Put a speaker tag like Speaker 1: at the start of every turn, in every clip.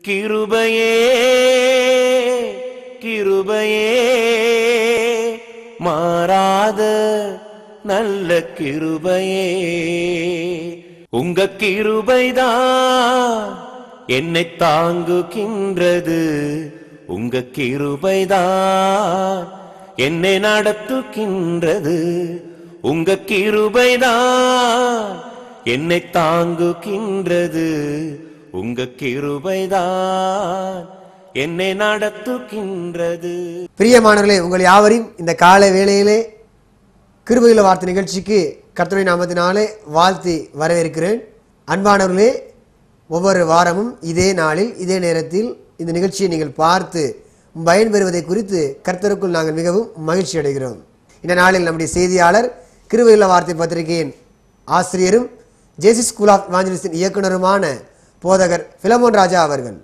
Speaker 1: கிருபையே கிருபையே மாறாத நல்ல கிருபையே உங்க கிருபைதான் என்னை தாங்குகின்றது உங்க கிருபைதான் என்னை நடத்துகின்றது உங்க கிருபைதான் என்னை தாங்குகின்றது உங்க கிருபைதான் என்னை நடத்துகின்றது
Speaker 2: பிரியமானவர்களே உங்கள் யாவரையும் இந்த காலை வேளையிலே கிருபையுள்ள வார்த்தை நிகழ்ச்சிக்கு கர்த்தருடைய நாமத்தினாலே வாழ்த்தி வரவேற்கிறேன் அன்பானவர்களே ஒவ்வொரு வாரமும் இதே நாளில் இதே நேரத்தில் இந்த நிகழ்ச்சியை நீங்கள் பார்த்து பயன் பெறுவதை குறித்து கர்த்தருக்குள் நாங்கள் மிகவும் மகிழ்ச்சி அடைகிறோம் இந்த நாளில் நம்முடைய செய்தியாளர் கிருபையுள்ள வார்த்தை பத்திரிகையின் ஆசிரியரும் ஜேசி ஸ்கூல் ஆஃப் வாஞ்சலிஸ்டின் இயக்குனருமான போதகர் பிலமோன் ராஜா அவர்கள்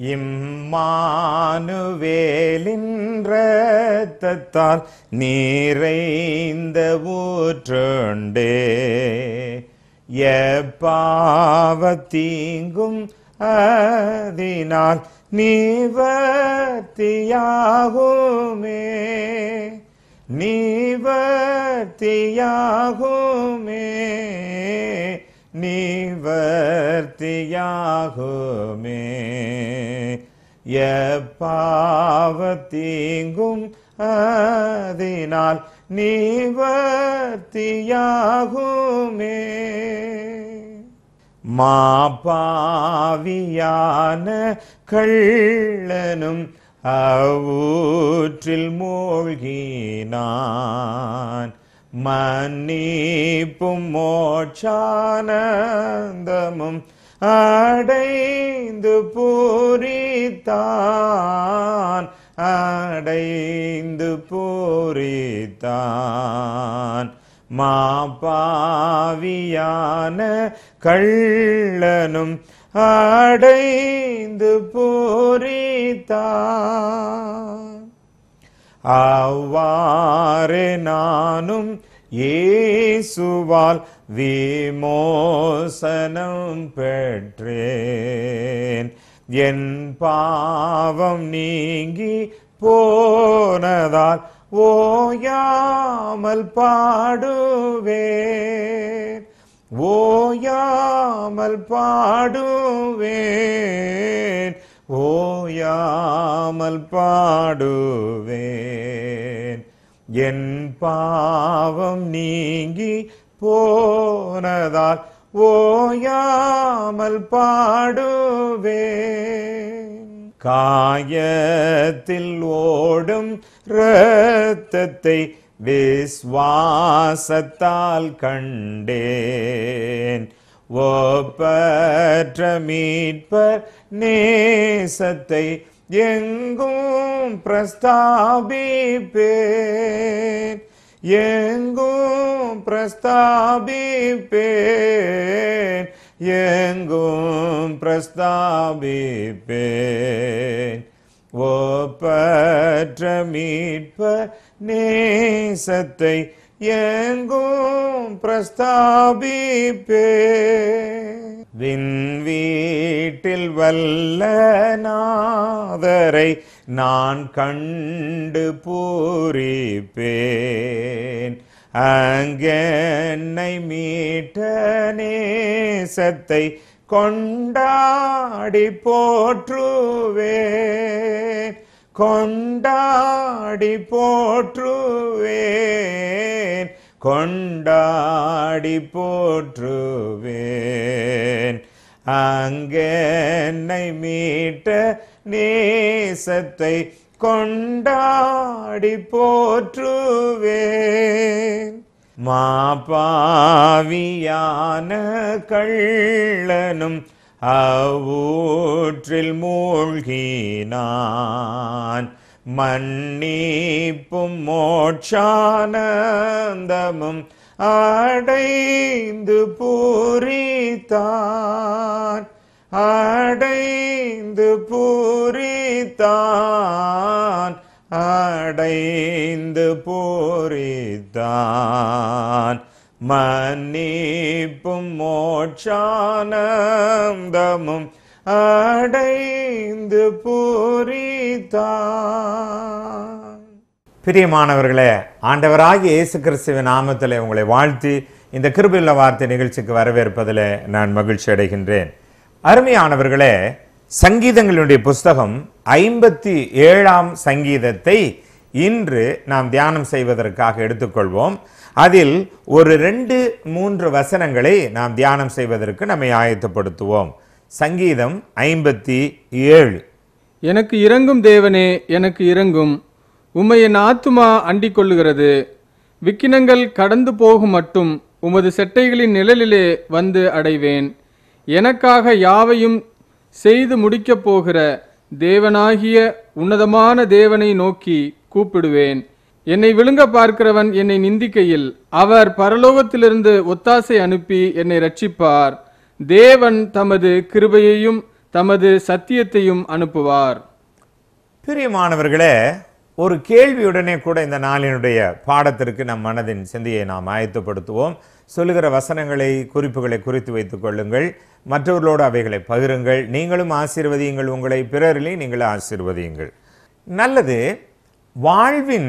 Speaker 3: இம்மானுவேலின் இரத்தத்தால் நிறைந்த ஊற்றுண்டே எப்பாவத்தீங்கும் அதனால் நிவர்த்தியாகுமே நிவர்த்தியாகுமே நிவர்த்தியாகுமே எப்பாவத்தீங்கும் அதனால் நிவர்த்தியாகுமே மாபாவியான கள்ளனும் அவ்வூற்றில் மூழ்கினான் மன்னிப்பும் மோட்சானந்தமும் அடைந்து பூரித்தான் அடைந்து பூரித்தான் மாபாவியான கள்ளனும் அடைந்து பூரித்தான் அவ்வாறு நானும் இயேசுவால் விமோசனம் பெற்றேன் என் பாவம் நீங்கி போனதால் ஓயாமல் பாடுவேன் ஓயாமல் பாடுவேன் ஓயாமல் பாடுவேன் என் பாவம் நீங்கி போனதால் ஓயாமல் பாடுவேன் காயத்தில் ஓடும் இரத்தத்தை விஸ்வாசத்தால் கண்டேன் ஒப்பற்ற மீட்பர் நேசத்தை எங்கும் பிரஸ்தாபிப்பேன் எங்கும் பிரஸ்தாபிப்பேன் எங்கும் பிரஸ்தாபிப்பேன் ஒப்பற்ற மீட்பர் நேசத்தை எங்கும் பிரஸ்தாபிப்பேன் விண்வீட்டில் வல்ல நாதரை நான் கண்டு பூரிப்பேன் அங்கென்னை மீட்ட நேசத்தை கொண்டாடி போற்றுவேன் கொண்டாடி போற்றுவேன் கொண்டாடி போற்றுவேன் அங்கென்னை மீட்ட நேசத்தை கொண்டாடி போற்றுவேன் மாபாவியான கள்ளனும் அவ்வூற்றில் மூழ்கினான் மன்னிப்பும் மோட்சானந்தமும் அடைந்து பூரித்தான் அடைந்து பூரித்தான் அடைந்து பூரித்தான் மன்னிப்பும் மோட்சானந்தமும் அடைந்து பூரித்தான் பிரியமானவர்களே ஆண்டவராகிய இயேசு கிறிஸ்துவின் நாமத்திலே உங்களை வாழ்த்தி இந்த கிருபையுள்ள வார்த்தை நிகழ்ச்சிக்கு வரவேற்பதில் நான் மகிழ்ச்சி அடைகின்றேன் அருமையானவர்களே சங்கீதங்களுடைய புஸ்தகம் ஐம்பத்தி ஏழாம் சங்கீதத்தை இன்று நாம் தியானம் செய்வதற்காக எடுத்துக்கொள்வோம் அதில் ஒரு ரெண்டு மூன்று வசனங்களை நாம் தியானம் செய்வதற்கு நம்மை ஆயத்தப்படுத்துவோம் சங்கீதம் ஐம்பத்தி ஏழு
Speaker 4: எனக்கு இறங்கும் தேவனே எனக்கு இறங்கும் உம்மை என் ஆத்துமா அண்டிக் கொள்ளுகிறது விக்கினங்கள் கடந்து போகும் மட்டும் உமது செட்டைகளின் நிழலிலே வந்து அடைவேன் எனக்காக யாவையும் செய்து முடிக்கப் போகிற தேவனாகிய உன்னதமான தேவனை நோக்கி கூப்பிடுவேன் என்னை விழுங்க பார்க்கிறவன் என்னை நிந்திக்கையில் அவர் பரலோகத்திலிருந்து ஒத்தாசை அனுப்பி என்னை ரட்சிப்பார் தேவன் தமது கிருபையையும் தமது சத்தியத்தையும் அனுப்புவார்
Speaker 3: பிரியமானவர்களே ஒரு கேள்வியுடனே கூட இந்த நாளினுடைய பாடத்திற்கு நம் மனதின் சிந்தையை நாம் ஆயத்தப்படுத்துவோம் சொல்லுகிற வசனங்களை குறிப்புகளை குறித்து வைத்துக் கொள்ளுங்கள் மற்றவர்களோடு அவைகளை பகிருங்கள் நீங்களும் ஆசீர்வதியுங்கள் உங்களை பிறரிலே நீங்கள் ஆசீர்வதியுங்கள் நல்லது வாழ்வின்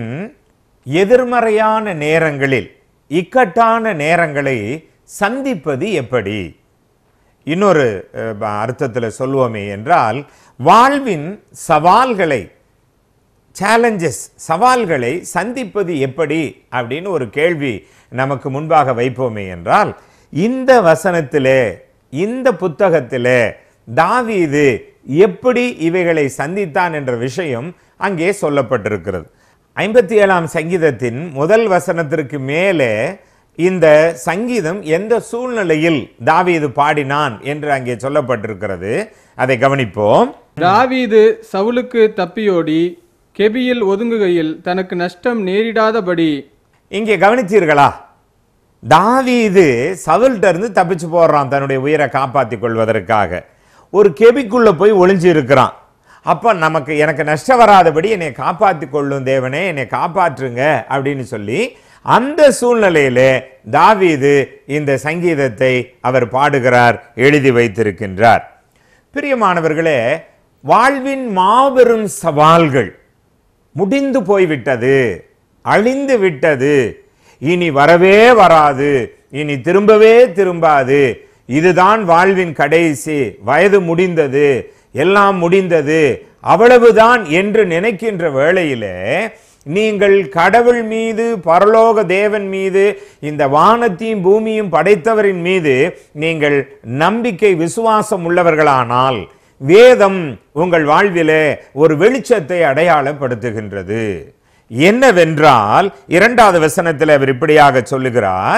Speaker 3: எதிர்மறையான நேரங்களில் இக்கட்டான நேரங்களை சந்திப்பது எப்படி இன்னொரு அர்த்தத்தில் சொல்லுவோமே என்றால் வாழ்வின் சவால்களை சேலஞ்சஸ் சவால்களை சந்திப்பது எப்படி அப்படின்னு ஒரு கேள்வி நமக்கு முன்பாக வைப்போமே என்றால் இந்த வசனத்திலே இந்த புத்தகத்திலே தாவீது எப்படி இவைகளை சந்தித்தான் என்ற விஷயம் அங்கே சொல்லப்பட்டிருக்கிறது ஐம்பத்தி ஏழாம் சங்கீதத்தின் முதல் வசனத்திற்கு மேலே இந்த சங்கீதம் எந்த சூழ்நிலையில் தாவீது பாடினான் என்று அங்கே சொல்லப்பட்டிருக்கிறது அதை கவனிப்போம்
Speaker 4: தாவீது சவுலுக்கு தப்பியோடி கெபியில் ஒதுங்குகையில் தனக்கு நஷ்டம் நேரிடாதபடி
Speaker 3: இங்கே கவனித்தீர்களா தாவீது சவுல்ட்ட இருந்து தப்பிச்சு போடுறான் தன்னுடைய உயிரை காப்பாற்றிக் கொள்வதற்காக ஒரு கெபிக்குள்ள போய் ஒளிஞ்சு இருக்கிறான் அப்ப நமக்கு எனக்கு நஷ்டம் வராதபடி என்னை காப்பாற்றி கொள்ளும் தேவனே என்னை காப்பாற்றுங்க அப்படின்னு சொல்லி அந்த சூழ்நிலையிலே தாவீது இந்த சங்கீதத்தை அவர் பாடுகிறார் எழுதி வைத்திருக்கின்றார் பிரியமானவர்களே வாழ்வின் மாபெரும் சவால்கள் முடிந்து போய்விட்டது அழிந்து விட்டது இனி வரவே வராது இனி திரும்பவே திரும்பாது இதுதான் வாழ்வின் கடைசி வயது முடிந்தது எல்லாம் முடிந்தது அவ்வளவுதான் என்று நினைக்கின்ற வேளையிலே நீங்கள் கடவுள் மீது பரலோக தேவன் மீது இந்த வானத்தையும் பூமியும் படைத்தவரின் மீது நீங்கள் நம்பிக்கை விசுவாசம் உள்ளவர்களானால் வேதம் உங்கள் வாழ்விலே ஒரு வெளிச்சத்தை அடையாளப்படுத்துகின்றது என்னவென்றால் இரண்டாவது வசனத்தில் அவர் இப்படியாக சொல்லுகிறார்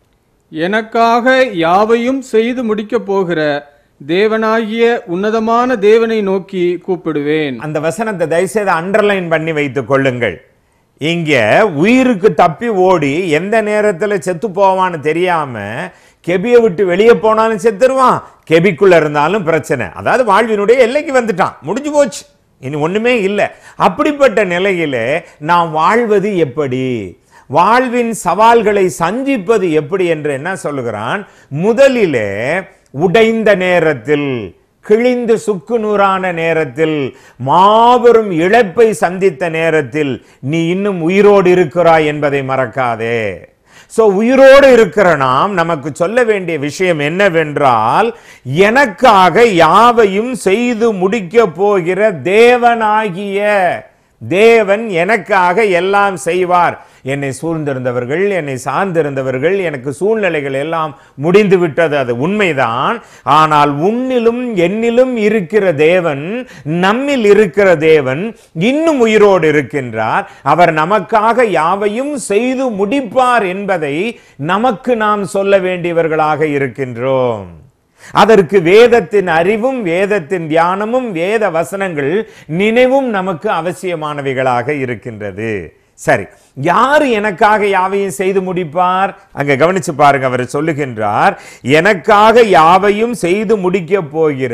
Speaker 4: எனக்காக யாவையும் செய்து முடிக்கப் போகிற தேவனாகிய உன்னதமான தேவனை நோக்கி கூப்பிடுவேன்
Speaker 3: அந்த வசனத்தை தயவுசெய்து அண்டர்லைன் பண்ணி வைத்துக் கொள்ளுங்கள் இங்க உயிருக்கு தப்பி ஓடி எந்த நேரத்துல செத்து போவான்னு தெரியாம கெபியை விட்டு வெளியே போனாலும் செத்துருவான் கெபிக்குள்ள இருந்தாலும் பிரச்சனை அதாவது வாழ்வினுடைய எல்லைக்கு வந்துட்டான் முடிஞ்சு போச்சு இனி ஒண்ணுமே இல்லை அப்படிப்பட்ட நிலையிலே நாம் வாழ்வது எப்படி வாழ்வின் சவால்களை சந்திப்பது எப்படி என்று என்ன சொல்லுகிறான் முதலிலே உடைந்த நேரத்தில் கிழிந்து சுக்குநூறான நேரத்தில் மாபெரும் இழப்பை சந்தித்த நேரத்தில் நீ இன்னும் உயிரோடு இருக்கிறாய் என்பதை மறக்காதே சோ உயிரோடு இருக்கிற நாம் நமக்கு சொல்ல வேண்டிய விஷயம் என்னவென்றால் எனக்காக யாவையும் செய்து முடிக்க போகிற தேவனாகிய தேவன் எனக்காக எல்லாம் செய்வார் என்னை சூழ்ந்திருந்தவர்கள் என்னை சார்ந்திருந்தவர்கள் எனக்கு சூழ்நிலைகள் எல்லாம் முடிந்து விட்டது அது உண்மைதான் ஆனால் உன்னிலும் என்னிலும் இருக்கிற தேவன் நம்மில் இருக்கிற தேவன் இன்னும் உயிரோடு இருக்கின்றார் அவர் நமக்காக யாவையும் செய்து முடிப்பார் என்பதை நமக்கு நாம் சொல்ல வேண்டியவர்களாக இருக்கின்றோம் அதற்கு வேதத்தின் அறிவும் வேதத்தின் தியானமும் வேத வசனங்கள் நினைவும் நமக்கு அவசியமானவைகளாக இருக்கின்றது சரி யாரு எனக்காக யாவையும் செய்து முடிப்பார் அங்க கவனிச்சு பாருங்க அவர் சொல்லுகின்றார் எனக்காக யாவையும் செய்து முடிக்க போகிற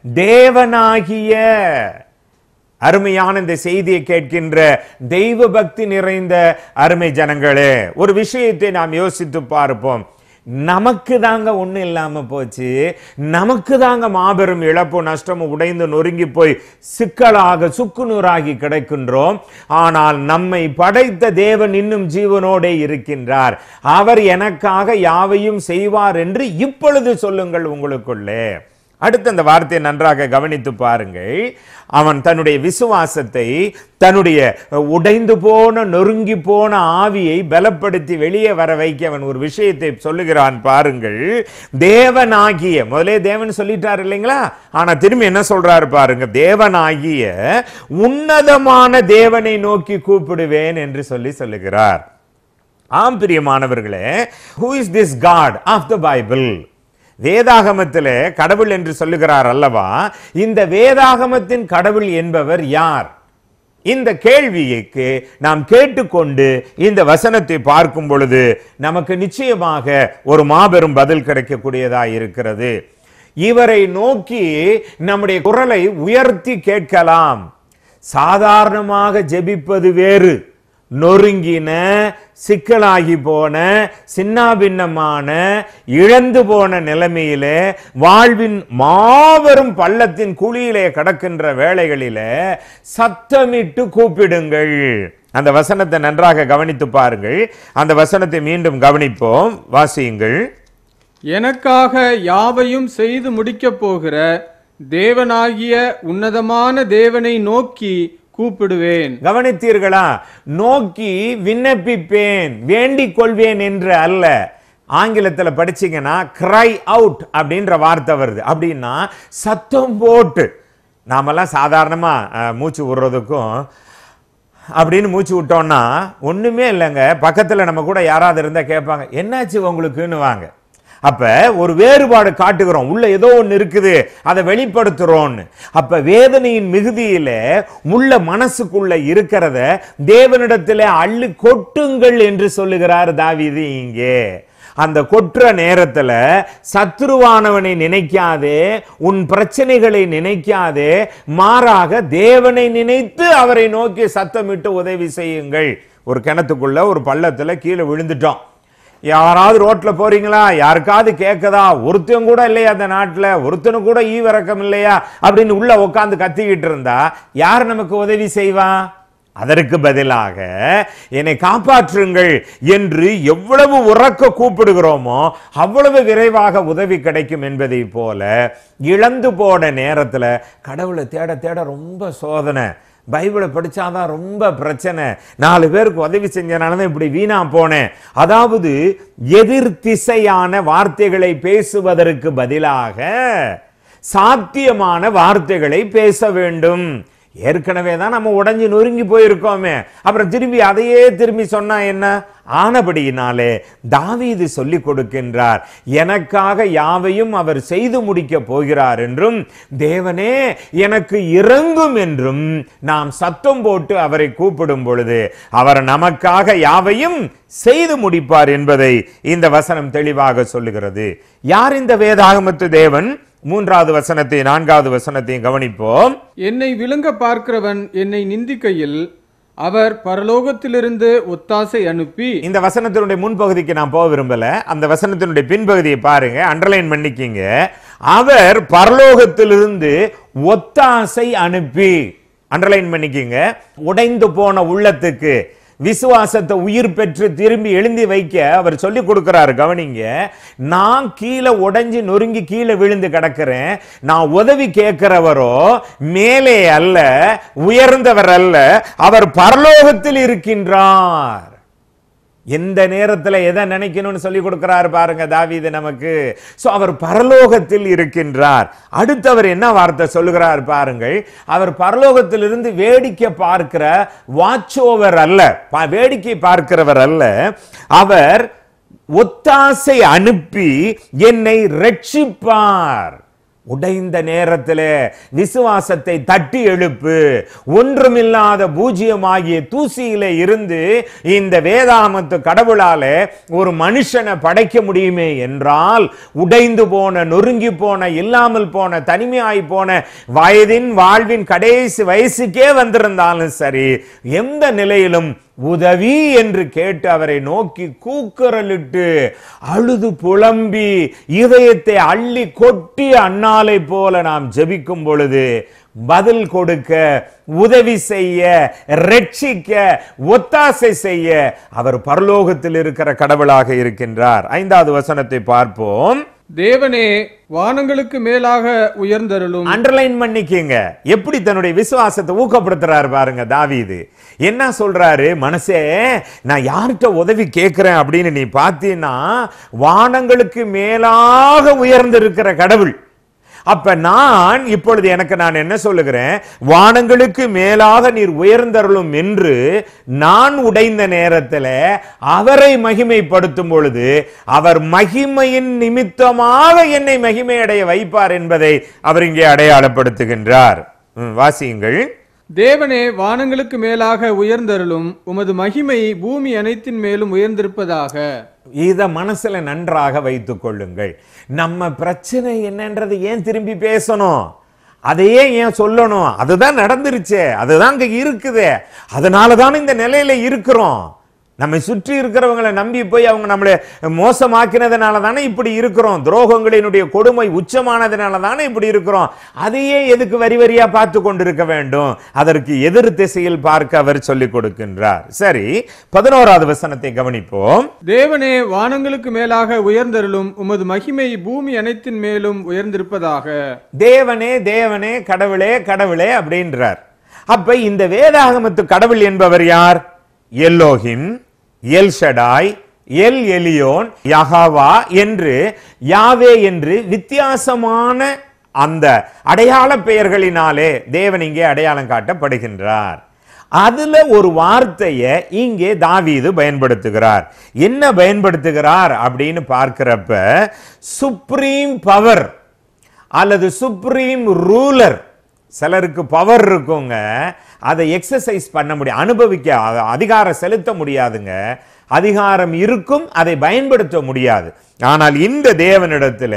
Speaker 3: தேவனாகிய அருமையான இந்த செய்தியை கேட்கின்ற தெய்வ பக்தி நிறைந்த அருமை ஜனங்களே ஒரு விஷயத்தை நாம் யோசித்து பார்ப்போம் நமக்கு தாங்க ஒண்ணும் இல்லாம போச்சு நமக்கு தாங்க மாபெரும் இழப்பு நஷ்டமும் உடைந்து நொறுங்கி போய் சிக்கலாக சுக்குநூறாகி கிடைக்கின்றோம் ஆனால் நம்மை படைத்த தேவன் இன்னும் ஜீவனோடே இருக்கின்றார் அவர் எனக்காக யாவையும் செய்வார் என்று இப்பொழுது சொல்லுங்கள் உங்களுக்குள்ளே அடுத்து அந்த வார்த்தையை நன்றாக கவனித்து பாருங்கள் அவன் தன்னுடைய விசுவாசத்தை தன்னுடைய உடைந்து போன நொறுங்கி போன ஆவியை பலப்படுத்தி வெளியே வர வைக்க அவன் ஒரு விஷயத்தை சொல்லுகிறான் பாருங்கள் தேவனாகிய முதலே தேவன் சொல்லிட்டார் இல்லைங்களா ஆனா திரும்பி என்ன சொல்றாரு பாருங்க தேவனாகிய உன்னதமான தேவனை நோக்கி கூப்பிடுவேன் என்று சொல்லி சொல்லுகிறார் ஆம் பிரியமானவர்களே who is this God of the Bible வேதாகமத்திலே கடவுள் என்று சொல்லுகிறார் அல்லவா இந்த வேதாகமத்தின் கடவுள் என்பவர் யார் இந்த கேள்விக்கு நாம் கேட்டுக்கொண்டு இந்த வசனத்தை பார்க்கும் பொழுது நமக்கு நிச்சயமாக ஒரு மாபெரும் பதில் கிடைக்கக்கூடியதாக இருக்கிறது இவரை நோக்கி நம்முடைய குரலை உயர்த்தி கேட்கலாம் சாதாரணமாக ஜெபிப்பது வேறு நொறுங்கின சிக்கலாகி போன சின்னாபின்னமான இழந்து போன நிலைமையிலே வாழ்வின் மாபெரும் பள்ளத்தின் குழியிலே கடக்கின்ற வேளைகளிலே சத்தமிட்டு கூப்பிடுங்கள் அந்த வசனத்தை நன்றாக கவனித்து பாருங்கள் அந்த வசனத்தை மீண்டும் கவனிப்போம் வாசியுங்கள்
Speaker 4: எனக்காக யாவையும் செய்து முடிக்கப் போகிற தேவனாகிய உன்னதமான தேவனை நோக்கி கூப்பிடுவேன்
Speaker 3: கவனித்தீர்களா நோக்கி விண்ணப்பிப்பேன் வேண்டிக் கொள்வேன் என்று அல்ல ஆங்கிலத்தில் படிச்சீங்கன்னா கிரை அவுட் அப்படின்ற வார்த்தை வருது அப்படின்னா சத்தம் போட்டு நாமெல்லாம் சாதாரணமா அஹ், மூச்சு விடுறதுக்கும் அப்படின்னு மூச்சு விட்டோம்னா ஒண்ணுமே இல்லைங்க பக்கத்துல நம்ம கூட யாராவது இருந்தா கேட்பாங்க என்னாச்சு உங்களுக்குன்னு வாங்க அப்ப ஒரு வேறுபாடு காட்டுகிறோம் உள்ள ஏதோ ஒண்ணு இருக்குது அதை வெளிப்படுத்துறோம்னு அப்ப வேதனையின் மிகுதியில உள்ள மனசுக்குள்ள இருக்கிறத தேவனிடத்திலே அள்ளி கொட்டுங்கள் என்று சொல்லுகிறார் தாவீது இங்கே அந்த கொற்ற நேரத்துல சத்துருவானவனை நினைக்காதே உன் பிரச்சனைகளை நினைக்காதே மாறாக தேவனை நினைத்து அவரை நோக்கி சத்தமிட்டு உதவி செய்யுங்கள் ஒரு கிணத்துக்குள்ள ஒரு பள்ளத்துல கீழே விழுந்துட்டோம் யாராவது ரோட்ல போறீங்களா யாருக்காவது கேட்கதா ஒருத்தன் கூட இல்லையா அந்த நாட்டுல ஒருத்தனு கூட ஈவிரக்கம் இல்லையா அப்படின்னு உள்ள உட்காந்து கத்திக்கிட்டு இருந்தா யார் நமக்கு உதவி செய்வா அதற்கு பதிலாக என்னை காப்பாற்றுங்கள் என்று எவ்வளவு உறக்க கூப்பிடுகிறோமோ அவ்வளவு விரைவாக உதவி கிடைக்கும் என்பதை போல இழந்து போன நேரத்துல கடவுளை தேட தேட ரொம்ப சோதனை பைபிளை படிச்சாதான் ரொம்ப பிரச்சனை நாலு பேருக்கு உதவி செஞ்சனால தான் இப்படி வீணா போனேன் அதாவது எதிர் திசையான வார்த்தைகளை பேசுவதற்கு பதிலாக சாத்தியமான வார்த்தைகளை பேச வேண்டும் ஏற்கனவே தான் நம்ம உடைஞ்சு நொறுங்கி போயிருக்கோமே அப்புறம் திரும்பி அதையே திரும்பி சொன்னா என்ன ஆனபடியினாலே தாவீது சொல்லிக் கொடுக்கின்றார் எனக்காக யாவையும் அவர் செய்து முடிக்க போகிறார் என்றும் தேவனே எனக்கு இறங்கும் என்றும் நாம் சத்தம் போட்டு அவரை கூப்பிடும் பொழுது அவர் நமக்காக யாவையும் செய்து முடிப்பார் என்பதை இந்த வசனம் தெளிவாக சொல்லுகிறது யார் இந்த வேதாகமத்து தேவன் மூன்றாவது வசனத்தை நான்காவது வசனத்தையும் கவனிப்போம்
Speaker 4: என்னை விழுங்க பார்க்கிறவன் என்னை நிந்திக்கையில் அவர் பரலோகத்திலிருந்து ஒத்தாசை அனுப்பி
Speaker 3: இந்த வசனத்தினுடைய முன்பகுதிக்கு நான் போக விரும்பல அந்த வசனத்தினுடைய பின்பகுதியை பாருங்க அண்டர்லைன் பண்ணிக்கிங்க அவர் பரலோகத்திலிருந்து ஒத்தாசை அனுப்பி அண்டர்லைன் பண்ணிக்கிங்க உடைந்து போன உள்ளத்துக்கு விசுவாசத்தை உயிர் பெற்று திரும்பி எழுந்தி வைக்க அவர் சொல்லி கொடுக்கிறாரு கவனிங்க நான் கீழே உடைஞ்சு நொறுங்கி கீழே விழுந்து கிடக்கிறேன் நான் உதவி கேட்கிறவரோ மேலே அல்ல உயர்ந்தவர் அல்ல அவர் பரலோகத்தில் இருக்கின்றார் எந்த நேரத்துல எதை நினைக்கணும்னு சொல்லி கொடுக்கிறாரு பாருங்க தாவீது நமக்கு சோ அவர் பரலோகத்தில் இருக்கின்றார் அடுத்தவர் என்ன வார்த்தை சொல்லுகிறார் பாருங்கள் அவர் பரலோகத்திலிருந்து வேடிக்கை பார்க்கிற வாட்ச் ஓவர் அல்ல பா- வேடிக்கை பார்க்கிறவர் அல்ல அவர் ஒத்தாசை அனுப்பி என்னை ரட்சிப்பார் உடைந்த நேரத்திலே விசுவாசத்தை தட்டி எழுப்பு ஒன்றுமில்லாத பூஜ்யமாகிய தூசியிலே இருந்து இந்த வேதாமத்து கடவுளாலே ஒரு மனுஷனை படைக்க முடியுமே என்றால் உடைந்து போன நொறுங்கி போன இல்லாமல் போன தனிமையாய் போன வயதின் வாழ்வின் கடைசி வயசுக்கே வந்திருந்தாலும் சரி எந்த நிலையிலும் உதவி என்று கேட்டு அவரை நோக்கி கூக்குரலிட்டு அழுது புலம்பி இதயத்தை அள்ளி கொட்டி அண்ணாலை போல நாம் ஜெபிக்கும் பொழுது பதில் கொடுக்க உதவி செய்ய ரட்சிக்க ஒத்தாசை செய்ய அவர் பரலோகத்தில் இருக்கிற கடவுளாக இருக்கின்றார் ஐந்தாவது வசனத்தை பார்ப்போம்
Speaker 4: தேவனே வானங்களுக்கு மேலாக உயர்ந்தருளும்
Speaker 3: அண்டர்லைன் பண்ணிக்கங்க எப்படி தன்னுடைய விசுவாசத்தை ஊக்கப்படுத்துறாரு பாருங்க தாவீது என்ன சொல்றாரு மனசே நான் யார்கிட்ட உதவி கேட்கிறேன் அப்படின்னு நீ பார்த்தீன்னா வானங்களுக்கு மேலாக உயர்ந்திருக்கிற கடவுள் அப்ப நான் இப்பொழுது எனக்கு நான் என்ன சொல்லுகிறேன் வானங்களுக்கு மேலாக நீர் உயர்ந்தருளும் என்று நான் உடைந்த நேரத்தில் அவரை மகிமைப்படுத்தும் பொழுது அவர் மகிமையின் நிமித்தமாக என்னை மகிமையடைய வைப்பார் என்பதை அவர் இங்கே அடையாளப்படுத்துகின்றார் ம், வாசியுங்கள்
Speaker 4: தேவனே வானங்களுக்கு மேலாக உயர்ந்தருளும் உமது மகிமை பூமி அனைத்தின் மேலும் உயர்ந்திருப்பதாக
Speaker 3: இத மனசுல நன்றாக வைத்துக் கொள்ளுங்கள் நம்ம பிரச்சனை என்னன்றது ஏன் திரும்பி பேசணும் அதையே ஏன் சொல்லணும் அதுதான் நடந்துருச்சே அதுதான் அங்க இருக்குது அதனால தான் இந்த நிலையில இருக்கிறோம் நம்மை சுற்றி இருக்கிறவங்களை நம்பி போய் அவங்க நம்மளை மோசமாக்கினதுனால தானே இப்படி இருக்கிறோம் துரோகங்களினுடைய கொடுமை உச்சமானதுனால தானே இப்படி இருக்கிறோம் அதையே எதுக்கு வரி வரியா பார்த்து கொண்டிருக்க வேண்டும் அதற்கு எதிர் திசையில் பார்க்க அவர் சொல்லிக் கொடுக்கின்றார் சரி பதினோராவது வசனத்தை கவனிப்போம்
Speaker 4: தேவனே வானங்களுக்கு மேலாக உயர்ந்தருளும் உமது மகிமை பூமி அனைத்தின் மேலும் உயர்ந்திருப்பதாக
Speaker 3: தேவனே தேவனே கடவுளே கடவுளே அப்படின்றார் அப்ப இந்த வேதாகமத்து கடவுள் என்பவர் யார் Elohim El Shaddai El Elyon Yahweh என்று யாவே என்று வித்தியாசமான அந்த அடையாள பெயர்களினாலே தேவன் இங்கே அடையாளம் காட்டப்படுகின்றார் அதுல ஒரு வார்த்தையை இங்கே தாவீது பயன்படுத்துகிறார் என்ன பயன்படுத்துகிறார் அப்படின்னு பார்க்கிறப்ப சுப்ரீம் பவர் அல்லது சுப்ரீம் ரூலர் சிலருக்கு பவர் இருக்குங்க அதை எக்ஸசைஸ் பண்ண முடியும் அனுபவிக்க அ- அதிகாரம் செலுத்த முடியாதுங்க அதிகாரம் இருக்கும் அதை பயன்படுத்த முடியாது ஆனால் இந்த தேவனிடத்துல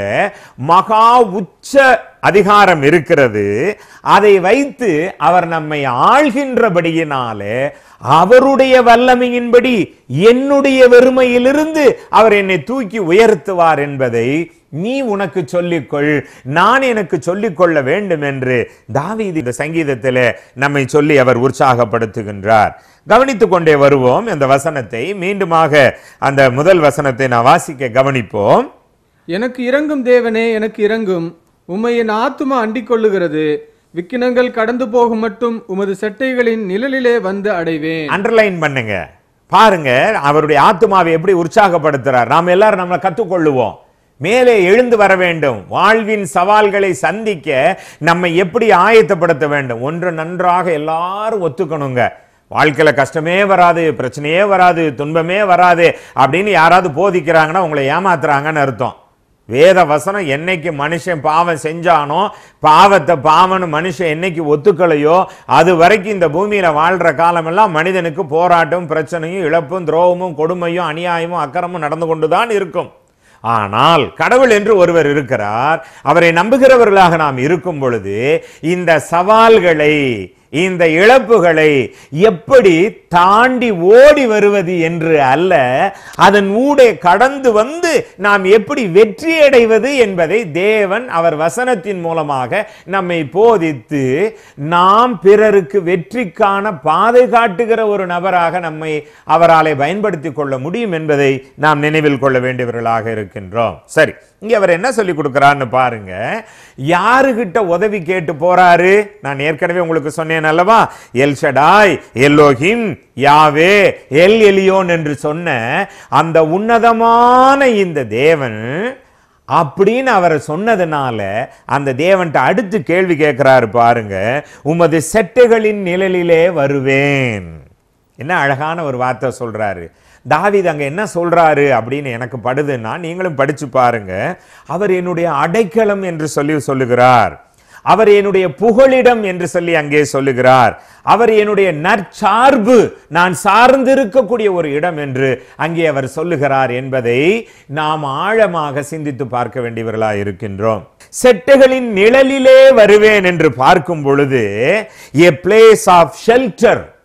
Speaker 3: மகா உச்ச அதிகாரம் இருக்கிறது அதை வைத்து அவர் நம்மை ஆள்கின்றபடியினாலே அவருடைய வல்லமையின்படி என்னுடைய வெறுமையிலிருந்து அவர் என்னை தூக்கி உயர்த்துவார் என்பதை நீ உனக்கு சொல்லிக்கொள் நான் எனக்கு சொல்லிக் கொள்ள வேண்டும் என்று தாவீது இந்த சங்கீதத்திலே நம்மை சொல்லி அவர் உற்சாகப்படுத்துகின்றார் கவனித்துக் கொண்டே வருவோம் இந்த வசனத்தை மீண்டுமாக அந்த முதல் வசனத்தை நான் வாசிக்க கவனிப்போம்
Speaker 4: எனக்கு இறங்கும் தேவனே எனக்கு இறங்கும் உம்மை என் ஆத்துமா அண்டிக் கொள்ளுகிறது விக்கினங்கள் கடந்து போகும் மட்டும் உமது செட்டைகளின் நிழலிலே வந்து அடைவேன்
Speaker 3: அண்டர்லைன் பண்ணுங்க பாருங்க அவருடைய ஆத்துமாவை எப்படி உற்சாகப்படுத்துறார் நாம் எல்லாரும் நம்மளை கத்துக்கொள்ளுவோம் மேலே எழுந்து வர வேண்டும் வாழ்வின் சவால்களை சந்திக்க நம்மை எப்படி ஆயத்தப்படுத்த வேண்டும் ஒன்று நன்றாக எல்லாரும் ஒத்துக்கணுங்க வாழ்க்கையில கஷ்டமே வராது பிரச்சனையே வராது துன்பமே வராது அப்படின்னு யாராவது போதிக்கிறாங்கன்னா உங்களை ஏமாத்துறாங்கன்னு அர்த்தம் வேத வசனம் என்னைக்கு மனுஷன் பாவம் செஞ்சானோ பாவத்தை பாவம்னு மனுஷன் என்னைக்கு ஒத்துக்கலையோ அது வரைக்கும் இந்த பூமியில வாழ்ற காலமெல்லாம் மனிதனுக்கு போராட்டம் பிரச்சனையும் இழப்பும் துரோகமும் கொடுமையும் அநியாயமும் அக்கிரமும் நடந்து கொண்டுதான் இருக்கும் ஆனால் கடவுள் என்று ஒருவர் இருக்கிறார் அவரை நம்புகிறவர்களாக நாம் இருக்கும் பொழுது இந்த சவால்களை இந்த இழப்புகளை எப்படி தாண்டி ஓடி வருவது என்று அல்ல அதன் ஊடே கடந்து வந்து நாம் எப்படி வெற்றி அடைவது என்பதை தேவன் அவர் வசனத்தின் மூலமாக நம்மை போதித்து நாம் பிறருக்கு வெற்றிக்கான பாதை காட்டுகிற ஒரு நபராக நம்மை அவராலே பயன்படுத்திக் கொள்ள முடியும் என்பதை நாம் நினைவில் கொள்ள வேண்டியவர்களாக இருக்கின்றோம் சரி இங்க அவர் என்ன சொல்லி கொடுக்கிறார்னு பாருங்க யாருகிட்ட உதவி கேட்டு போறாரு நான் ஏற்கனவே உங்களுக்கு சொன்னேன் அல்லவா El Shaddai Elohim Yahweh El Elyon என்று சொன்ன அந்த உன்னதமான இந்த தேவன் அப்படின்னு அவர் சொன்னதுனால அந்த தேவன்ட்ட அடுத்து கேள்வி கேட்கிறாரு பாருங்க உமது செட்டுகளின் நிழலிலே வருவேன் என்ன அழகான ஒரு வார்த்தை சொல்றாரு தாவீது அங்க என்ன சொல்றாரு அப்படின்னு எனக்கு படுதுன்னா நீங்களும் படிச்சு பாருங்க அவர் என்னுடைய அடைக்கலம் என்று சொல்லி சொல்லுகிறார் அவர் என்னுடைய புகழிடம் என்று சொல்லி அங்கே சொல்லுகிறார் அவர் என்னுடைய நற்சார்பு நான் சார்ந்திருக்கக்கூடிய ஒரு இடம் என்று அங்கே அவர் சொல்லுகிறார் என்பதை நாம் ஆழமாக சிந்தித்து பார்க்க வேண்டியவர்களாய் இருக்கின்றோம் செட்டுகளின் நிழலிலே வருவேன் என்று பார்க்கும் பொழுது a place ஆஃப் ஷெல்டர்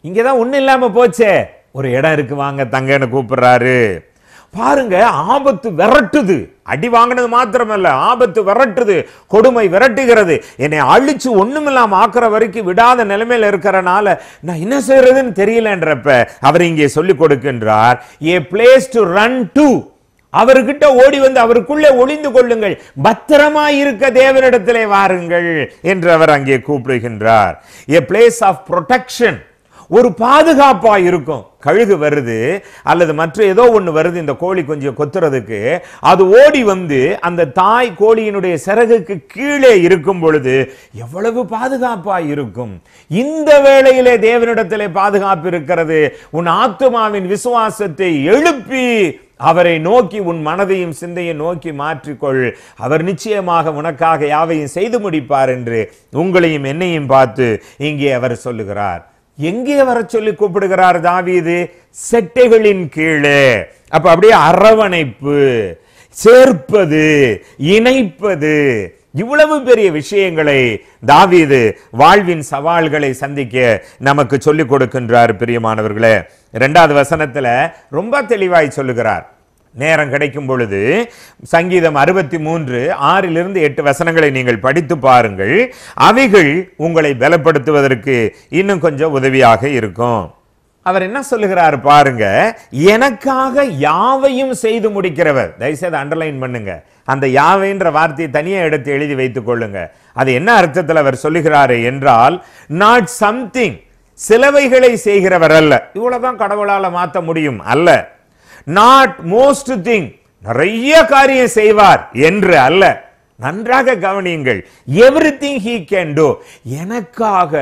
Speaker 3: இங்கதான் ஒண்ணும் இல்லாம போச்சே ஒரு இடம் இருக்கு வாங்க தங்கன்னு கூப்பிடுறாரு பாருங்க ஆபத்து விரட்டுது அடி வாங்கினது மாத்திரமல்ல ஆபத்து விரட்டுது கொடுமை விரட்டுகிறது என்னை அழிச்சு ஒண்ணுமில்லாம ஆக்குற வரைக்கும் விடாத நிலைமையில இருக்கிறனால நான் என்ன செய்யறதுன்னு தெரியலன்றப்ப அவர் இங்கே சொல்லி கொடுக்கின்றார் a place to run to அவர்கிட்ட ஓடி வந்து அவருக்குள்ளே ஒளிந்து கொள்ளுங்கள் பத்திரமா இருக்க தேவனிடத்திலே வாருங்கள் என்று அவர் அங்கே கூப்பிடுகின்றார் ஏ பிளேஸ் ஆஃப் ப்ரொடெக்ஷன் ஒரு பாதுகாப்பா இருக்கும் கழுகு வருது அல்லது மற்ற ஏதோ ஒண்ணு வருது இந்த கோழி கொஞ்சம் கொத்துறதுக்கு அது ஓடி வந்து அந்த தாய் கோழியினுடைய சிறகுக்கு கீழே இருக்கும் பொழுது எவ்வளவு பாதுகாப்பா இருக்கும் இந்த வேளையிலே தேவனிடத்திலே பாதுகாப்பு இருக்கிறது உன் ஆத்துமாவின் விசுவாசத்தை எழுப்பி அவரை நோக்கி உன் மனதையும் சிந்தையை நோக்கி மாற்றிக்கொள் அவர் நிச்சயமாக உனக்காக யாவையும் செய்து முடிப்பார் என்று உங்களையும் என்னையும் பார்த்து இங்கே அவர் சொல்லுகிறார் எங்கே வர சொல்லி கூப்பிடுகிறார் தாவீது செட்டைகளின் கீழே அப்ப அப்படியே அரவணைப்பு சேர்ப்பது இணைப்பது இவ்வளவு பெரிய விஷயங்களை தாவீது வாழ்வின் சவால்களை சந்திக்க நமக்கு சொல்லிக் கொடுக்கின்றார் பிரியமானவர்களே இரண்டாவது வசனத்துல ரொம்ப தெளிவாய் சொல்லுகிறார் நேரம் கிடைக்கும் பொழுது சங்கீதம் அறுபத்தி மூன்று ஆறிலிருந்து எட்டு வசனங்களை நீங்கள் படித்து பாருங்கள் அவைகள் உங்களை பலப்படுத்துவதற்கு இன்னும் கொஞ்சம் உதவியாக இருக்கும் அவர் என்ன சொல்லுகிறார் பாருங்க எனக்காக யாவையும் செய்து முடிக்கிறவர் தயவுசெய்து அண்டர்லைன் பண்ணுங்க அந்த யாவைன்ற வார்த்தையை தனியா எடுத்து எழுதி வைத்துக் கொள்ளுங்க அது என்ன அர்த்தத்தில் அவர் சொல்லுகிறாரு என்றால் நாட் சம்திங் சிலவைகளை செய்கிறவர் அல்ல இவ்வளவுதான் கடவுளால மாத்த முடியும் அல்ல நாட் மோஸ்ட் திங் நிறைய காரியம் செய்வார் என்று அல்ல நன்றாக கவனியுங்கள் everything he can do எனக்காக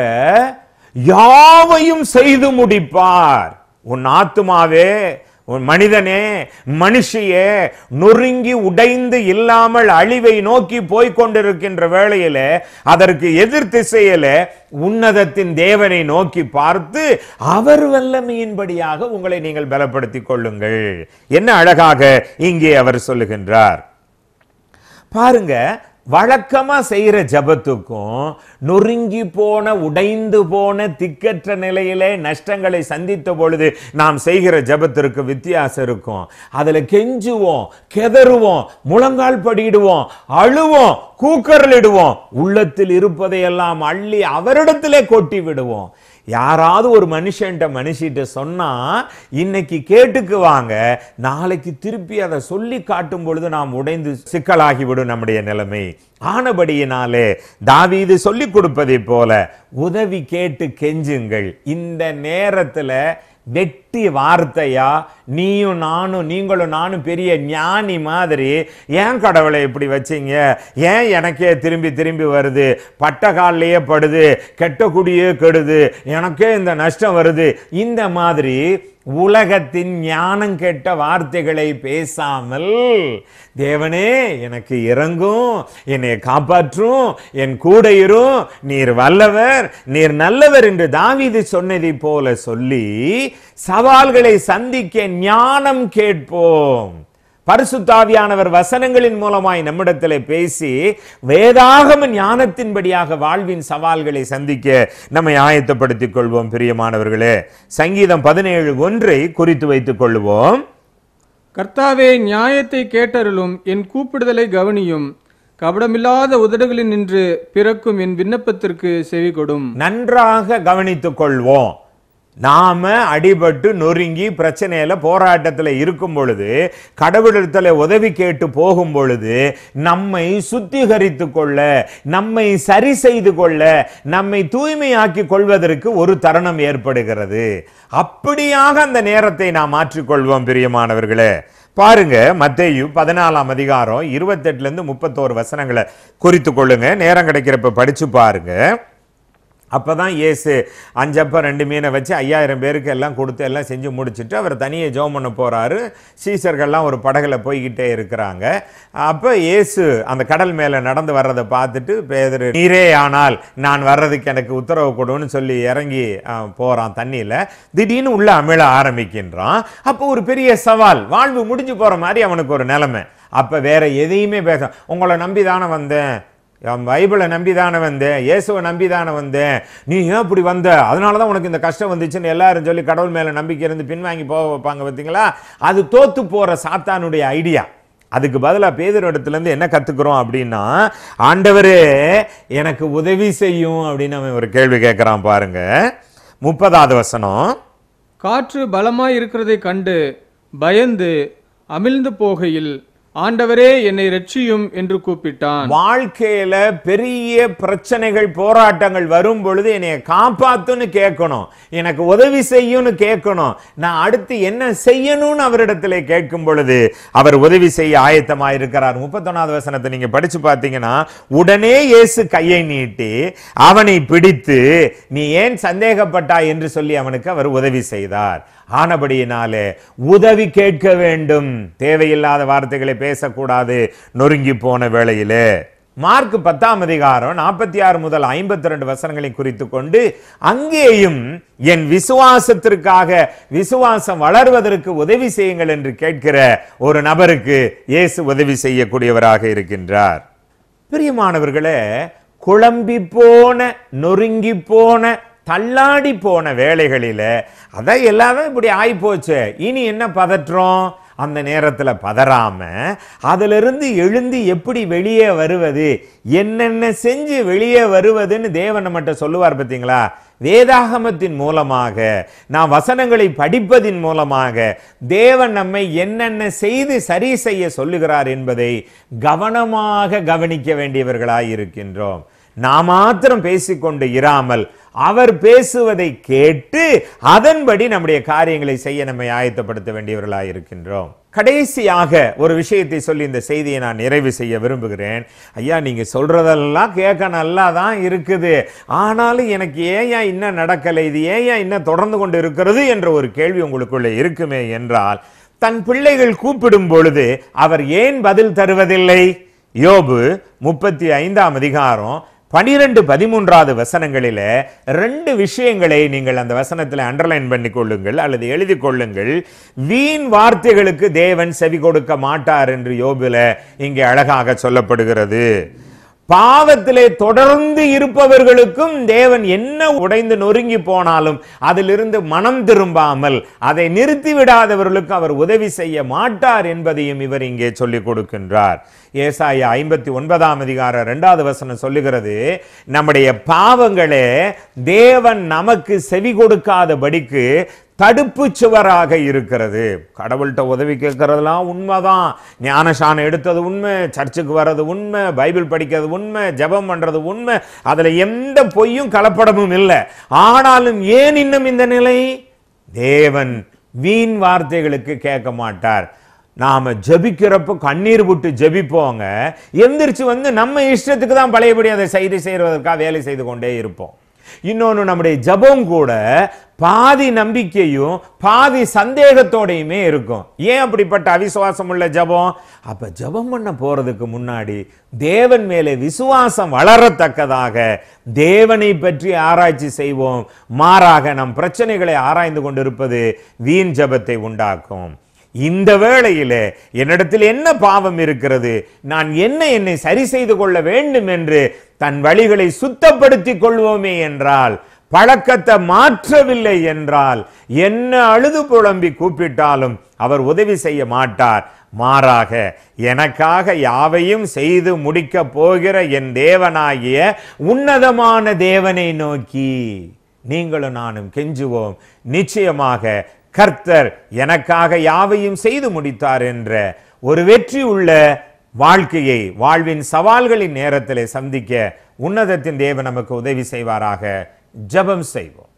Speaker 3: யாவையும் செய்து முடிப்பார் உன் ஆத்துமாவே உன் மனிதனே மனுஷியே நொறுங்கி உடைந்து இல்லாமல் அழிவை நோக்கி போய்க் கொண்டிருக்கின்ற வேளையில அதற்கு எதிர் திசையில உன்னதத்தின் தேவனை நோக்கி பார்த்து அவர் வல்லமையின்படியாக உங்களை நீங்கள் பலப்படுத்திக் கொள்ளுங்கள் என்ன அழகாக இங்கே அவர் சொல்லுகின்றார் பாருங்க வழக்கமா செய்யற ஜபத்துக்கும் நொறுங்கி போன உடைந்து போன திக்கற்ற நிலையிலே நஷ்டங்களை சந்தித்த பொழுது நாம் செய்கிற ஜபத்திற்கு வித்தியாசம் இருக்கும் அதுல கெஞ்சுவோம் கெதறுவோம் முழங்கால் படிடுவோம் அழுவோம் கூக்கரலிடுவோம் உள்ளத்தில் இருப்பதையெல்லாம் அள்ளி அவரிடத்திலே கொட்டி விடுவோம் யாராவது ஒரு மனுஷன்ட்ட மனுஷிட்ட சொன்னா இன்னைக்கு கேட்டுக்குவாங்க நாளைக்கு திருப்பி அதை சொல்லி காட்டும் பொழுது நாம் உடைந்து சிக்கலாகிவிடும் நம்முடைய நிலைமை ஆனபடியினாலே தாவீது சொல்லி கொடுப்பதை போல உதவி கேட்டு கெஞ்சுங்கள் இந்த நேரத்துல வெட்டி வார்த்தையா நீயும் நானும் நீங்களும் நானும் பெரிய ஞானி மாதிரி ஏன் கடவுளை இப்படி வச்சீங்க ஏன் எனக்கே திரும்பி திரும்பி வருது பட்ட கால்லையே படுது கெட்ட குடியே கெடுது எனக்கே இந்த நஷ்டம் வருது இந்த மாதிரி உலகத்தின் ஞானம் கெட்ட வார்த்தைகளை பேசாமல் தேவனே எனக்கு இறங்கும் என்னை காப்பாற்றும் என் கூட இரும் நீர் வல்லவர் நீர் நல்லவர் என்று தாவீது சொன்னதை போல சொல்லி சவால்களை சந்திக்க ஞானம் கேட்போம் பரிசுத்தாவியானவர் வசனங்களின் மூலமாய் நம்மிடத்தில் பேசி வேதாகம ஞானத்தின்படியாக வாழ்வின் சவால்களை சந்திக்க நம்மை ஆயத்தப்படுத்திக் கொள்வோம் பிரியமானவர்களே சங்கீதம் பதினேழு ஒன்றை குறித்து வைத்துக் கொள்வோம்
Speaker 4: கர்த்தாவே நியாயத்தை கேட்டருளும் என் கூப்பிடுதலை கவனியும் கபடமில்லாத உதடுகளில் நின்று பிறக்கும் என் விண்ணப்பத்திற்கு செவி கொடும்
Speaker 3: நன்றாக கவனித்துக் கொள்வோம் நாம அடிபட்டு நொறுங்கி பிரச்சனையில போராட்டத்தில் இருக்கும் பொழுது கடவுளிடத்தில் உதவி கேட்டு போகும் பொழுது நம்மை சுத்திகரித்து கொள்ள நம்மை சரி செய்து கொள்ள நம்மை தூய்மையாக்கி கொள்வதற்கு ஒரு தருணம் ஏற்படுகிறது அப்படியாக அந்த நேரத்தை நாம் மாற்றிக்கொள்வோம் பிரியமானவர்களே பாருங்க மத்தேயு பதினாலாம் அதிகாரம் இருபத்தெட்டுல இருந்து முப்பத்தோரு வசனங்களை குறித்து கொள்ளுங்க நேரம் கிடைக்கிறப்ப படிச்சு பாருங்க அப்பதான் இயேசு அஞ்சப்ப ரெண்டு மீனை வச்சு ஐயாயிரம் பேருக்கு எல்லாம் கொடுத்து எல்லாம் செஞ்சு முடிச்சுட்டு அவர் தனியே ஜெபம் பண்ண போறாரு சீசர்கள்லாம் ஒரு படகுல போய்கிட்டே இருக்கிறாங்க அப்ப இயேசு அந்த கடல் மேல நடந்து வர்றதை பார்த்துட்டு பேதரு நீரே ஆனால் நான் வர்றதுக்கு எனக்கு உத்தரவு கொடுன்னு சொல்லி இறங்கி அஹ், போறான் தண்ணியில திடீர்னு உள்ள அமிழ ஆரம்பிக்கின்றான் அப்போ ஒரு பெரிய சவால் வாழ்வு முடிஞ்சு போற மாதிரி அவனுக்கு ஒரு நிலைமை அப்ப வேற எதையுமே பேச உங்களை நம்பி தானே வந்தேன் என் பைபிளை நம்பி தானே வந்தேன் இயேசுவை நம்பி தானே வந்தேன் நீ ஏன் இப்படி வந்த அதனால தான் உனக்கு இந்த கஷ்டம் வந்துச்சுன்னு எல்லாரும் சொல்லி கடவுள் மேலே நம்பிக்கை இருந்து பின்வாங்கி போக வைப்பாங்க பார்த்தீங்களா அது தோத்து போகிற சாத்தானுடைய ஐடியா அதுக்கு பதிலாக பேதர் இடத்துலேருந்து என்ன கற்றுக்குறோம் அப்படின்னா ஆண்டவரே எனக்கு உதவி செய்யும் அப்படின்னு அவன் ஒரு கேள்வி கேட்குறான் பாருங்க முப்பதாவது வசனம்
Speaker 4: காற்று பலமாய் இருக்கிறதைக் கண்டு பயந்து அமிழ்ந்து போகையில் ஆண்டவரே என்னை ரட்சியும் என்று கூப்பிட்டான்
Speaker 3: வாழ்க்கையில பெரிய பிரச்சனைகள் போராட்டங்கள் வரும் பொழுது என்னைய காப்பாத்துன்னு கேட்கணும் எனக்கு உதவி செய்யும்னு கேட்கணும் நான் அடுத்து என்ன செய்யணும்னு அவரிடத்துல கேட்கும் பொழுது அவர் உதவி செய்ய ஆயத்தமா இருக்கிறார் முப்பத்தொன்னாவது வசனத்தை நீங்க படிச்சு பார்த்தீங்கன்னா உடனே இயேசு கையை நீட்டி அவனை பிடித்து நீ ஏன் சந்தேகப்பட்டாய் என்று சொல்லி அவனுக்கு அவர் உதவி செய்தார் ஆனபடியினாலே உதவி கேட்க வேண்டும் தேவையில்லாத வார்த்தைகளை பேசக்கூடாது நொறுங்கி போன வேளையிலே மார்க் பத்தாம் அதிகாரம் நாற்பத்தி ஆறு முதல் ஐம்பத்தி ரெண்டு வசனங்களை குறித்து கொண்டு அங்கேயும் என் விசுவாசத்திற்காக விசுவாசம் வளர்வதற்கு உதவி செய்யுங்கள் என்று கேட்கிற ஒரு நபருக்கு இயேசு உதவி செய்யக்கூடியவராக இருக்கின்றார் பிரியமானவர்களே குழம்பி போன நொறுங்கி போன தள்ளாடி போன வேலைகளில அதான் எல்லாமே இப்படி ஆயிப்போச்சு இனி என்ன பதற்றோம் அந்த நேரத்தில் பதறாம அதிலிருந்து எழுந்து எப்படி வெளியே வருவது என்னென்ன செஞ்சு வெளியே வருவதுன்னு தேவன் நம்மகிட்ட சொல்லுவார் பார்த்தீங்களா வேதாகமத்தின் மூலமாக நாம் வசனங்களை படிப்பதின் மூலமாக தேவன் நம்மை என்னென்ன செய்து சரி செய்ய சொல்லுகிறார் என்பதை கவனமாக கவனிக்க வேண்டியவர்களாய் இருக்கின்றோம் நாம் மாத்திரம் பேசிக்கொண்டு இராமல் அவர் பேசுவதை கேட்டு அதன்படி நம்முடைய காரியங்களை செய்ய நம்மை ஆயத்தப்படுத்த வேண்டியவர்களாய் இருக்கின்றோம் கடைசியாக ஒரு விஷயத்தை சொல்லி இந்த செய்தியை நான் நிறைவு செய்ய விரும்புகிறேன் ஐயா நீங்க சொல்றதெல்லாம் கேட்க நல்லா தான் இருக்குது ஆனாலும் எனக்கு ஏன் ஏன் இன்னும் நடக்கலை இது ஏன் ஏன் இன்னும் தொடர்ந்து கொண்டு இருக்கிறது என்ற ஒரு கேள்வி உங்களுக்குள்ள இருக்குமே என்றால் தன் பிள்ளைகள் கூப்பிடும் பொழுது அவர் ஏன் பதில் தருவதில்லை யோபு முப்பத்தி ஐந்தாம் அதிகாரம் பனிரெண்டு பதிமூன்றாவது வசனங்களில ரெண்டு விஷயங்களை நீங்கள் அந்த வசனத்தில் அண்டர்லைன் பண்ணி கொள்ளுங்கள் அல்லது எழுதி கொள்ளுங்கள் வீண் வார்த்தைகளுக்கு தேவன் செவி கொடுக்க மாட்டார் என்று யோபுல இங்கே அழகாக சொல்லப்படுகிறது பாவத்திலே தொடர்ந்து இருப்பவர்களுக்கும் தேவன் என்ன உடைந்து நொறுங்கி போனாலும் அதிலிருந்து மனம் திரும்பாமல் அதை நிறுத்தி விடாதவர்களுக்கு அவர் உதவி செய்ய மாட்டார் என்பதையும் இவர் இங்கே சொல்லிக் கொடுக்கின்றார் ஏசாயா ஐம்பத்தி ஒன்பதாம் அதிகாரம் இரண்டாவது வசனம் சொல்லுகிறது நம்முடைய பாவங்களே தேவன் நமக்கு செவி கொடுக்காதபடிக்கு தடுப்பு சுவராக இருக்கிறது கடவுள்கிட்ட உதவி கேட்கறதெல்லாம் உண்மைதான் ஞானசானம் எடுத்தது உண்மை சர்ச்சுக்கு வர்றது உண்மை பைபிள் படிக்கிறது உண்மை ஜெபம் பண்றது உண்மை அதுல எந்த பொய்யும் கலப்படமும் இல்லை ஆனாலும் ஏன் இன்னும் இந்த நிலை தேவன் வீண் வார்த்தைகளுக்கு கேட்க மாட்டார் நாம ஜெபிக்கிறப்போ கண்ணீர் விட்டு ஜெபிப்போங்க எந்திரிச்சு வந்து நம்ம இஷ்டத்துக்கு தான் பழையபடி அதை செய்து செய்வதற்காக வேலை செய்து கொண்டே இருப்போம் இன்னொன்று நம்முடைய ஜெபம் கூட பாதி நம்பிக்கையும் பாதி சந்தேகத்தோடையுமே இருக்கும் ஏன் அப்படிப்பட்ட அவிசுவாசம் உள்ள ஜெபம் அப்ப ஜெபம் பண்ண போறதுக்கு முன்னாடி தேவன் மேலே விசுவாசம் வளரத்தக்கதாக தேவனை பற்றி ஆராய்ச்சி செய்வோம் மாறாக நம் பிரச்சனைகளை ஆராய்ந்து கொண்டிருப்பது வீண் ஜெபத்தை உண்டாக்கும் இந்த வேளையிலே என்னிடத்தில் என்ன பாவம் இருக்கிறது நான் என்ன என்னை சரி செய்து கொள்ள வேண்டும் என்று தன் வழிகளை சுத்தப்படுத்திக் கொள்வோமே என்றால் பழக்கத்தை மாற்றவில்லை என்றால் என்ன அழுது புலம்பி கூப்பிட்டாலும் அவர் உதவி செய்ய மாட்டார் மாறாக எனக்காக யாவையும் செய்து முடிக்க போகிற என் தேவனாகிய உன்னதமான தேவனை நோக்கி நீங்களும் நானும் கெஞ்சுவோம் நிச்சயமாக கர்த்தர் எனக்காக யாவையும் செய்து முடித்தார் என்ற ஒரு வெற்றி உள்ள வாழ்க்கையை வாழ்வின் சவால்களின் நேரத்திலே சந்திக்க உன்னதத்தின் தேவன் நமக்கு உதவி செய்வாராக ஜெபம் செய்வோம்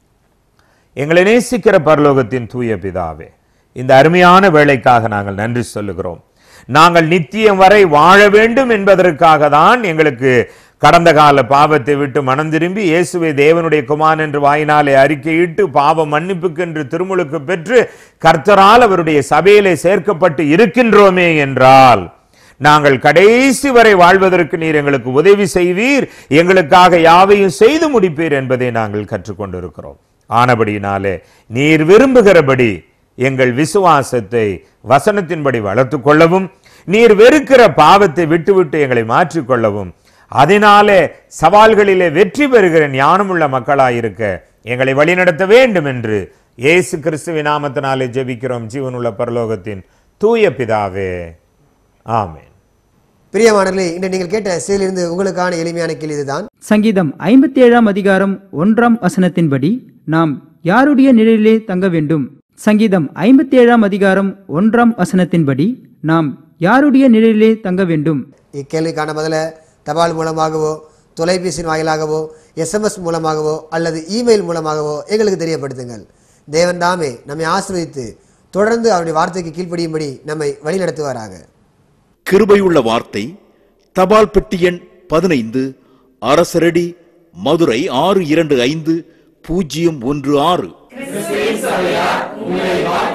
Speaker 3: எங்களை நேசிக்கிற பரலோகத்தின் தூய பிதாவே இந்த அருமையான வேலைக்காக நாங்கள் நன்றி சொல்லுகிறோம் நாங்கள் நித்தியம் வரை வாழ வேண்டும் என்பதற்காக தான் எங்களுக்கு கடந்த கால பாவத்தை விட்டு மனம் திரும்பி இயேசுவை தேவனுடைய குமாரன் என்று வாயினாலே அறிக்கையிட்டு பாவ மன்னிப்புக்கென்று திருமுழுக்கு பெற்று கர்த்தரால் அவருடைய சபையிலே சேர்க்கப்பட்டு இருக்கின்றோமே என்றால் நாங்கள் கடைசி வரை வாழ்வதற்கு நீர் எங்களுக்கு உதவி செய்வீர் எங்களுக்காக யாவையும் செய்து முடிப்பீர் என்பதை நாங்கள் கற்றுக்கொண்டிருக்கிறோம் ஆனபடியினாலே நீர் விரும்புகிறபடி எங்கள் விசுவாசத்தை வசனத்தின்படி வளர்த்து கொள்ளவும் நீர் வெறுக்கிற பாவத்தை விட்டுவிட்டு எங்களை மாற்றிக்கொள்ளவும் அதனாலே சவால்களிலே வெற்றி பெறுகிற ஞானமுள்ள மக்களாயிருக்க எங்களை வழிநடத்த வேண்டும் என்று இயேசு கிறிஸ்துவின் நாமத்தினாலே ஜெபிக்கிறோம் ஜீவனுள்ள பரலோகத்தின் தூய பிதாவே ஆமென்
Speaker 2: பிரியமானவர்களே இன்று நீங்கள் கேட்ட செயலிருந்து உங்களுக்கான எளிமையான கேள்வி இதுதான்
Speaker 5: சங்கீதம் ஐம்பத்தி ஏழாம் அதிகாரம் ஒன்றாம் வசனத்தின்படி நாம் யாருடைய நிழலிலே தங்க வேண்டும் சங்கீதம் ஐம்பத்தி ஏழாம் அதிகாரம் ஒன்றாம் வசனத்தின்படி நாம் யாருடைய நிழலிலே தங்க வேண்டும்
Speaker 2: இக்கேள்விக்கான பதில தபால் மூலமாகவோ தொலைபேசியின் வாயிலாகவோ எஸ்எம்எஸ் மூலமாகவோ அல்லது இமெயில் மூலமாகவோ எங்களுக்கு தெரியப்படுத்துங்கள் தேவன் தாமே நம்மை ஆசீர்வதித்து தொடர்ந்து அவருடைய வார்த்தைக்கு கீழ்ப்படியும்படி நம்மை வழிநடத்துவாராக
Speaker 6: கிருபையுள்ள வார்த்தை தபால் பெட்டி எண் பதினைந்து அரசரடி மதுரை ஆறு இரண்டு ஐந்து பூஜ்ஜியம் ஒன்று ஆறு